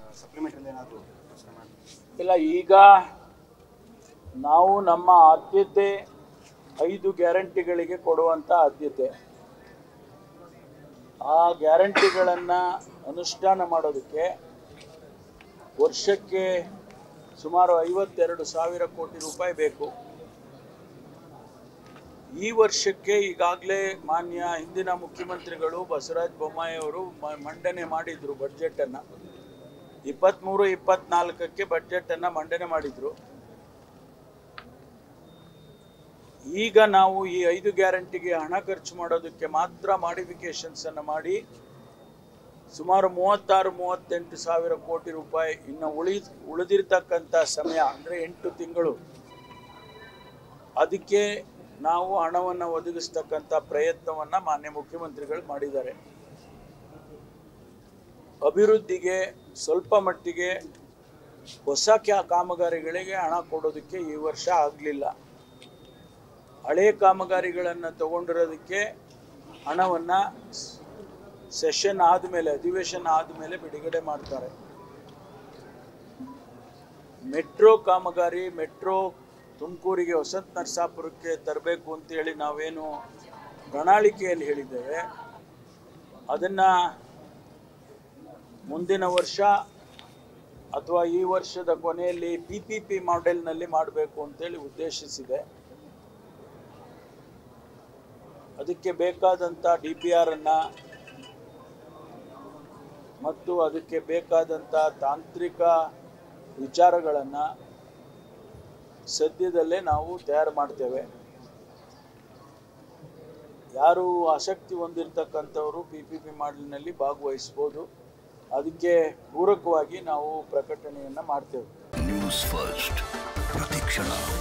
ಸಪ್ಲಿಮೆಂಟಲ್ಲಿ ಏನಾದರೂ ಯೋಚನೆ ಮಾಡಿ ಇಲ್ಲ ಈಗ ನಾವು ನಮ್ಮ ಆದ್ಯತೆ ಐದು ಗ್ಯಾರಂಟಿಗಳಿಗೆ ಕೊಡುವಂಥ ಆದ್ಯತೆ ಆ ಗ್ಯಾರಂಟಿಗಳನ್ನು ಅನುಷ್ಠಾನ ಮಾಡೋದಕ್ಕೆ ವರ್ಷಕ್ಕೆ ಸುಮಾರು ಐವತ್ತೆರಡು ಸಾವಿರ ಕೋಟಿ ರೂಪಾಯಿ ಬೇಕು ಈ ವರ್ಷಕ್ಕೆ ಈಗಾಗಲೇ ಮಾನ್ಯ ಹಿಂದಿನ ಮುಖ್ಯಮಂತ್ರಿಗಳು ಬಸವರಾಜ ಬೊಮ್ಮಾಯಿ ಅವರು ಮ- ಮಂಡನೆ ಮಾಡಿದ್ರು ಬಡ್ಜೆಟನ್ನು ಇಪ್ಪತ್ತ್ಮೂರು ಇಪ್ಪತ್ನಾಲ್ಕಕ್ಕೆ ಬಡ್ಜೆಟನ್ನು ಮಂಡನೆ ಮಾಡಿದ್ರು ಈಗ ನಾವು ಈ ಐದು ಗ್ಯಾರಂಟಿಗೆ ಹಣ ಖರ್ಚು ಮಾಡೋದಕ್ಕೆ ಮಾತ್ರ ಮಾಡಿಫಿಕೇಶನ್ಸ್ ಅನ್ನು ಮಾಡಿ ಸುಮಾರು ಮೂವತ್ತಾರು ಮೂವತ್ತೆಂಟು ಸಾವಿರ ಕೋಟಿ ರೂಪಾಯಿ ಇನ್ನು ಉಳಿ ಉಳಿದಿರ್ತಕ್ಕಂಥ ಸಮಯ ಅಂದರೆ ಎಂಟು ತಿಂಗಳು ಅದಕ್ಕೆ ನಾವು ಹಣವನ್ನು ಒದಗಿಸ್ತಕ್ಕಂಥ ಪ್ರಯತ್ನವನ್ನು ಮಾನ್ಯ ಮುಖ್ಯಮಂತ್ರಿಗಳು ಮಾಡಿದ್ದಾರೆ ಅಭಿವೃದ್ಧಿಗೆ ಸ್ವಲ್ಪ ಮಟ್ಟಿಗೆ ಹೊಸ ಕ್ಯಾ ಕಾಮಗಾರಿಗಳಿಗೆ ಹಣ ಕೊಡೋದಕ್ಕೆ ಈ ವರ್ಷ ಆಗಲಿಲ್ಲ ಹಳೆ ಕಾಮಗಾರಿಗಳನ್ನು ತಗೊಂಡಿರೋದಕ್ಕೆ ಹಣವನ್ನು ಸೆಷನ್ ಆದಮೇಲೆ ಅಧಿವೇಶನ ಆದಮೇಲೆ ಬಿಡುಗಡೆ ಮಾಡ್ತಾರೆ ಮೆಟ್ರೋ ಕಾಮಗಾರಿ ಮೆಟ್ರೋ ತುಮಕೂರಿಗೆ ವಸಂತ ನರಸಾಪುರಕ್ಕೆ ತರಬೇಕು ಅಂತೇಳಿ ನಾವೇನು ಪ್ರಣಾಳಿಕೆಯಲ್ಲಿ ಹೇಳಿದ್ದೇವೆ ಅದನ್ನು ಮುಂದಿನ ವರ್ಷ ಅಥವಾ ಈ ವರ್ಷದ ಕೊನೆಯಲ್ಲಿ ಪಿ ಪಿ ಪಿ ಮಾಡೆಲ್ನಲ್ಲಿ ಮಾಡಬೇಕು ಅಂತೇಳಿ ಉದ್ದೇಶಿಸಿದೆ ಅದಕ್ಕೆ ಬೇಕಾದಂಥ ಡಿ ಪಿ ಆರನ್ನು ಮತ್ತು ಅದಕ್ಕೆ ಬೇಕಾದಂಥ ತಾಂತ್ರಿಕ ವಿಚಾರಗಳನ್ನು ಸದ್ಯದಲ್ಲೇ ನಾವು ತಯಾರು ಮಾಡ್ತೇವೆ ಯಾರು ಆಸಕ್ತಿ ಹೊಂದಿರತಕ್ಕಂಥವರು ಪಿ ಪಿ ಪಿ ಮಾಡಲಿನಲ್ಲಿ ಭಾಗವಹಿಸ್ಬೋದು ಅದಕ್ಕೆ ಪೂರಕವಾಗಿ ನಾವು ಪ್ರಕಟಣೆಯನ್ನು ಮಾಡ್ತೇವೆ ನ್ಯೂಸ್ ಫಸ್ಟ್ ಪ್ರತಿಕ್ಷಣ